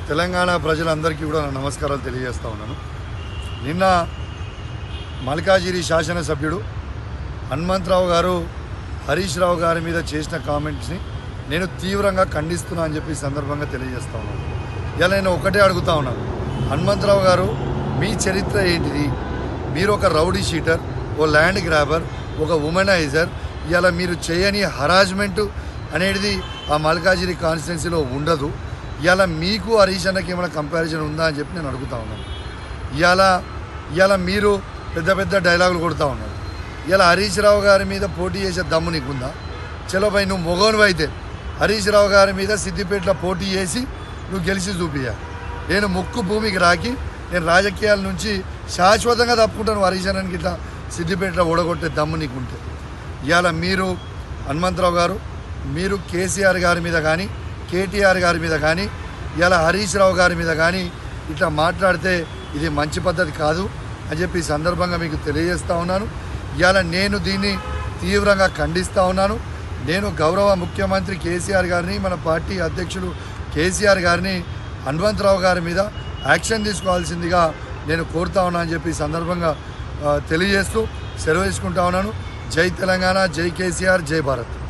తెలంగాణ ప్రజలందరికీ కూడా నా నమస్కారాలు తెలియజేస్తా ఉన్నాను నిన్న మల్కాజిరి శాసనసభ్యుడు హనుమంతరావు గారు హరీష్ రావు గారి మీద చేసిన కామెంట్స్ని నేను తీవ్రంగా ఖండిస్తున్నా అని చెప్పి ఈ సందర్భంగా తెలియజేస్తా ఉన్నాను ఇలా నేను ఒకటే అడుగుతా ఉన్నాను హనుమంతరావు గారు మీ చరిత్ర ఏంటిది మీరు ఒక రౌడీ షీటర్ ఓ ల్యాండ్ గ్రాబర్ ఒక ఉమెనైజర్ ఇలా మీరు చేయని హరాజ్మెంట్ అనేది ఆ మల్కాజిరి కాన్స్టిట్యున్సీలో ఉండదు ఇవాళ మీకు హరీష్ అన్నకి ఏమైనా కంపారిజన్ ఉందా అని చెప్పి నేను అడుగుతా ఉన్నాను ఇవాళ ఇవాళ మీరు పెద్ద పెద్ద డైలాగులు కొడుతూ ఉన్నారు ఇలా హరీష్ రావు గారి మీద పోటీ చేసే దమ్ము నీకుందా చలో భయ్ నువ్వు మొగోనువు అయితే హరీష్ రావు గారి మీద సిద్దిపేటలో పోటీ చేసి నువ్వు గెలిచి చూపియా నేను ముక్కు భూమికి రాకి నేను రాజకీయాల నుంచి శాశ్వతంగా తప్పుకుంటాను హరీష్ అన్నకి ఇట్లా సిద్దిపేటలో ఓడగొట్టే దమ్ము నీకుంటే ఇవాళ మీరు హనుమంతరావు గారు మీరు కేసీఆర్ గారి మీద కానీ కేటీఆర్ గారి మీద కానీ ఇలా హరీష్ రావు గారి మీద కానీ ఇట్లా మాట్లాడితే ఇది మంచి పద్ధతి కాదు అని చెప్పి ఈ సందర్భంగా మీకు తెలియజేస్తా ఉన్నాను ఇవాళ నేను దీన్ని తీవ్రంగా ఖండిస్తూ ఉన్నాను నేను గౌరవ ముఖ్యమంత్రి కేసీఆర్ గారిని మన పార్టీ అధ్యక్షులు కేసీఆర్ గారిని హనుమంతరావు గారి మీద యాక్షన్ తీసుకోవాల్సిందిగా నేను కోరుతా ఉన్నా అని చెప్పి ఈ సందర్భంగా ఆ, తెలియజేస్తూ సెలవు తీసుకుంటా ఉన్నాను జై తెలంగాణ జై కేసీఆర్ జై భారత్